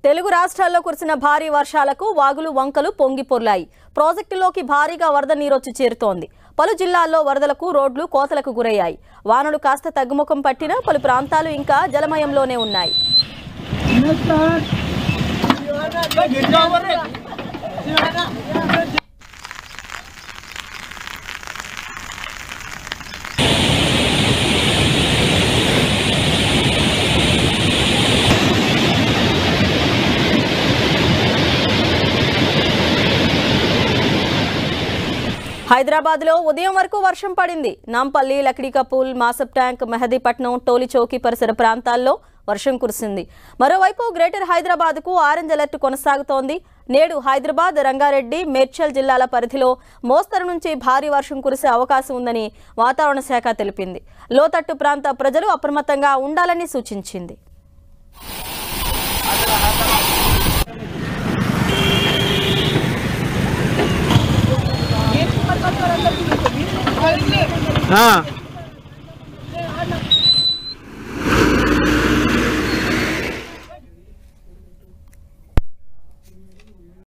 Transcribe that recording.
తెలుగు రాష్ట్రాల్లో కురిసిన భారీ వర్షాలకు వాగులు వంకలు పొంగి పొర్లాయి ప్రాజెక్టులోకి భారీగా వరద నీరొచ్చి చేరుతోంది పలు జిల్లాల్లో వరదలకు రోడ్లు కోతలకు గురయ్యాయి వానలు కాస్త తగ్గుముఖం పట్టినా పలు ప్రాంతాలు ఇంకా జలమయంలోనే ఉన్నాయి హైదరాబాద్ లో ఉదయం వరకు వర్షం పడింది నాంపల్లి లక్డీకపూల్ మాసప్ ట్యాంక్ మెహదీపట్నం టోలి చౌకీ పరిసర ప్రాంతాల్లో వర్షం కురిసింది మరోవైపు గ్రేటర్ హైదరాబాద్ కు ఆరెంజ్ అలర్ట్ కొనసాగుతోంది నేడు హైదరాబాద్ రంగారెడ్డి మేడ్చల్ జిల్లాల పరిధిలో మోస్తరు నుంచి భారీ వర్షం కురిసే అవకాశం ఉందని వాతావరణ శాఖ తెలిపింది లోతట్టు ప్రాంత ప్రజలు అప్రమత్తంగా ఉండాలని సూచించింది ఆ